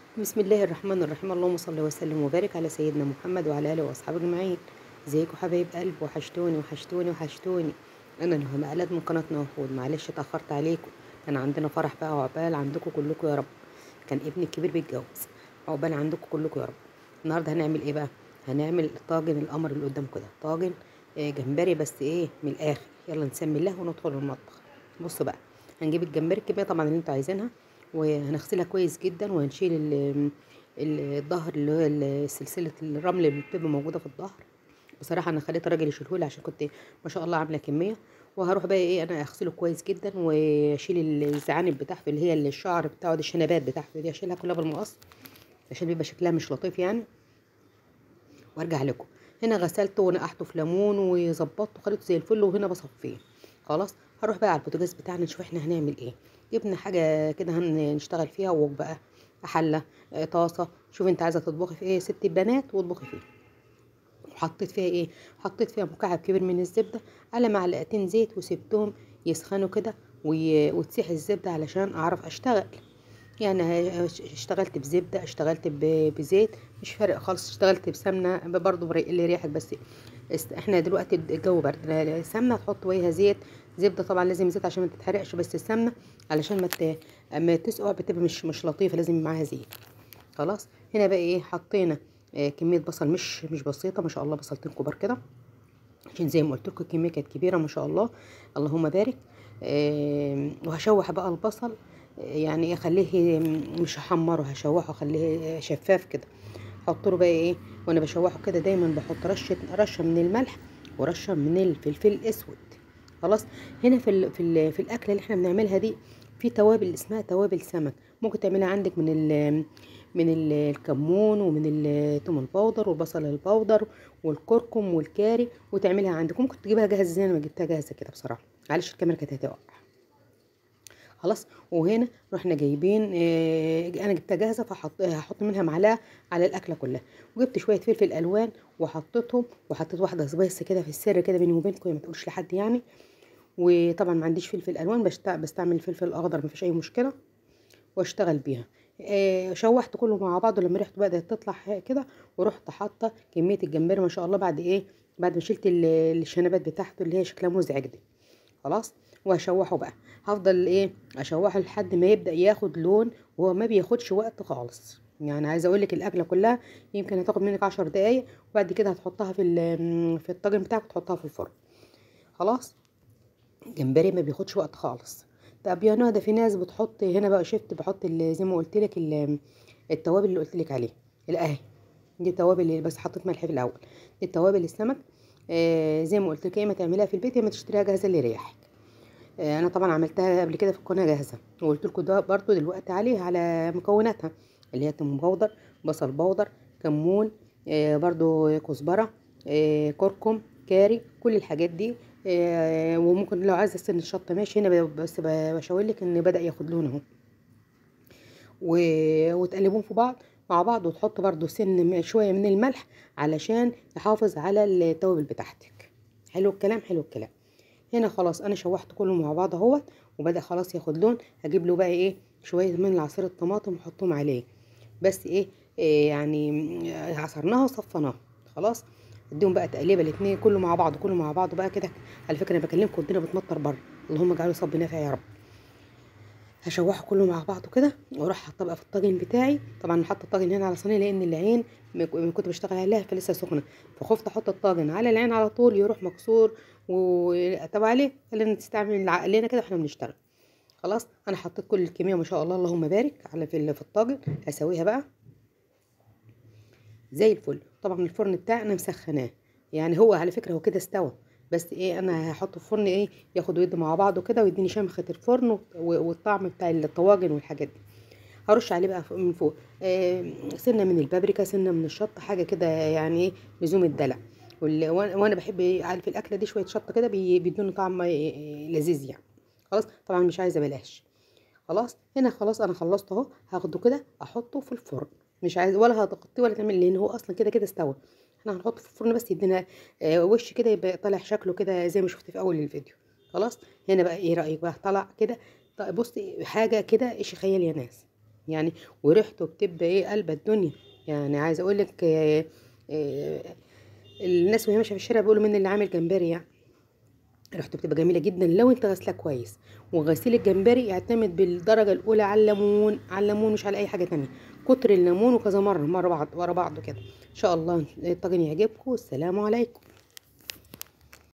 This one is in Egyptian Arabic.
بسم الله الرحمن الرحيم اللهم صل وسلم وبارك على سيدنا محمد وعلى اله واصحابه اجمعين ازيكم حبايب قلب وحشتوني وحشتوني وحشتوني انا نهى مقلد من قناه نوفود معلش اتاخرت عليكم كان عندنا فرح بقى وعقبال عندكم كلكم يا رب كان ابني الكبير بيتجوز عقبال عندكم كلكم يا رب النهارده هنعمل ايه بقى هنعمل طاجن القمر اللي قدام كده طاجن آه، جمبري بس ايه من الاخر يلا نسمي الله وندخل المطبخ بصوا بقى هنجيب الجمبري الكميه طبعا اللي انتوا عايزينها وهنغسلها كويس جدا وهنشيل ال- ال- الظهر اللي هو ال- سلسله الرمل اللي بتبقى موجوده في الظهر بصراحه انا خليت الراجل يشيلهولي عشان كنت ما شاء الله عامله كميه وهروح بقى ايه انا اغسله كويس جدا واشيل الزعانف بتاعته اللي هي الشعر بتاعه دي الشنبات بتاعته دي اشيلها كلها بالمقص عشان بيبقى شكلها مش لطيف يعني وارجع لكم هنا غسلته ونقعته في ليمون وظبطته وخليته زي الفل وهنا بصفيه خلاص هروح بقى على البوتاجاز بتاعنا نشوف احنا هنعمل ايه جبنا حاجه كده هنشتغل فيها ووك بقى حله آه، طاسه شوف انت عايزه تطبخي في ايه ست البنات واطبخي فيه وحطيت فيها ايه حطيت فيها مكعب كبير من الزبده على معلقتين زيت وسبتهم يسخنوا كده وي... وتسيح الزبده علشان اعرف اشتغل يعني ه- اشتغلت بزبده اشتغلت ب- بزيت مش فارق خالص اشتغلت بسمنه برضه بريق لي ريحك بس است- احنا دلوقتي الجو برد لا- لا، سمنه تحط وياها زيت زبده طبعا لازم زيت عشان ما تتحرقش بس السمنه علشان ما ت... اما تسقع بتبقى مش مش لطيفه لازم معاها زيت خلاص هنا بقى ايه حطينا آه، كميه بصل مش مش بسيطه ما شاء الله بصلتين كبار كده عشان زي ما قلت لكم الكميه كانت كبيره ما شاء الله اللهم بارك آه، وهشوح بقى البصل آه، يعني اخليه مش هحمره هشوحه اخليه شفاف كده احط له بقى ايه وانا بشوحه كده دايما بحط رشه رشه من الملح ورشه من الفلفل الاسود خلاص هنا في ال في ال في الاكله اللي احنا بنعملها دي في توابل اسمها توابل سمك ممكن تعملها عندك من ال من ال- الكمون ومن التوم البودر والبصل البودر والكركم والكاري وتعملها عندك ممكن تجيبها جاهزه زي انا ما جبتها جاهزه كده بصراحه معلش الكاميرا كانت هتقع خلاص وهنا رحنا جايبين آه، انا جبتها جاهزه فحط هحط منها معلقه على الاكله كلها وجبت شويه فلفل الوان وحطيتهم وحطيت واحده سبايس كده في السر كده بيني وبينكم ما تقولش لحد يعني وطبعا ما عنديش فلفل الوان بشت- بستعمل الفلفل الاخضر مفيش اي مشكله واشتغل بيها آه، شوحت كله مع بعضه لما ريحته بدات تطلع كده ورحت حاطه كميه الجمبري ما شاء الله بعد ايه بعد ما شلت ال- الشنبات بتاعته اللي هي شكلها مزعج دي خلاص وهشوحه بقى هفضل ايه اشوحه لحد ما يبدا ياخد لون وهو ما بياخدش وقت خالص يعني عايزه اقول لك الاكله كلها يمكن هتاخد منك عشر دقايق وبعد كده هتحطها في ال- في الطاجن بتاعك وتحطها في الفرن خلاص الجمبري ما بياخدش وقت خالص طب يا نهى ده في ناس بتحط هنا بقى شفت بحط ال- زي ما قلت لك ال- التوابل اللي قلت لك عليها الاهي دي التوابل اللي بس حطيت ملح في الاول دي التوابل السمك آه زي ما قلت لك يا اما تعمليها في البيت يا اما تشتريها جاهزه اللي يريحك آه انا طبعا عملتها قبل كده في القناه جاهزه وقلت لكم ده برضو دلوقتي عليه على مكوناتها اللي هي توم بودر بصل بودر كمون آه برضو كزبره آه كركم كاري كل الحاجات دي آه وممكن لو عايزه سن الشطه ماشي هنا ب- بس ب- بشاور لك ان بدا ياخد لون اهو و- وتقلبوهم في بعض مع بعض وتحط برضو سن م- شويه من الملح علشان يحافظ على التوابل بتاعتك حلو الكلام حلو الكلام هنا خلاص انا شوحت كله مع بعض اهوت وبدا خلاص ياخد لون هجيب له بقى ايه شويه من عصير الطماطم واحطهم عليه بس ايه, إيه يعني م- عصرناها وصفناها خلاص اديهم بقى تقليبه الاتنين كله مع بعض كله مع بعض بقى كده على فكره انا بكلمكم الدنيا بتمطر بره اللهم اجعله صب نافع يا رب هشوحه كله مع بعضه كده واروح حاطه بقى في الطاجن بتاعي طبعا حاطه الطاجن هنا على صينيه لان العين م- كنت بشتغل عليها فلسه سخنه فخفت احط الطاجن على العين على طول يروح مكسور وطب عليه خلينا نستعمل عقلنا كده واحنا بنشتغل خلاص انا حطيت كل الكميه ما شاء الله اللهم بارك على في ال- في الطاجن هسويها بقى زي الفل طبعا الفرن بتاعي انا مسخناه يعني هو على فكره هو كده استوى بس ايه انا هحطه في فرن ايه ياخد ويد مع بعضه كده ويديني شمخه الفرن و- والطعم بتاع الطواجن والحاجات دي هرش عليه بقى فوق- من فوق آه سنه من البابريكا سنه من الشطه حاجه كده يعني ايه لزوم الدلع وال- وانا وأنا بحب إيه، عارف الاكله دي شويه شطه كده بي- بيدوني طعم إيه، لذيذ يعني خلاص طبعا مش عايزه بلاش خلاص هنا خلاص انا خلصت اهو هاخده كده احطه في الفرن مش عايز ولا هتغطيه ولا تعمل لان هو اصلا كده كده استوى احنا هنحطه في الفرن بس يدينا آه، وش كده يبقى طالع شكله كده زي ما شفت في اول الفيديو خلاص هنا بقى ايه رايك بقى طلع كده طيب بصي حاجه كده ايش خيال يا ناس يعني وريحته بتبقى ايه قلب الدنيا يعني عايزه اقول لك آه، آه، الناس وهي ماشيه في الشارع بيقولوا مين اللي عامل جمبري يعني ريحته بتبقى جميله جدا لو انت غسلها كويس وغسيل الجمبري يعتمد بالدرجه الاولى على الليمون على الليمون مش على اي حاجه تانية كتر الليمون وكذا مره مره بعض ورا بعض كده ان شاء الله الطاجن يعجبكم والسلام عليكم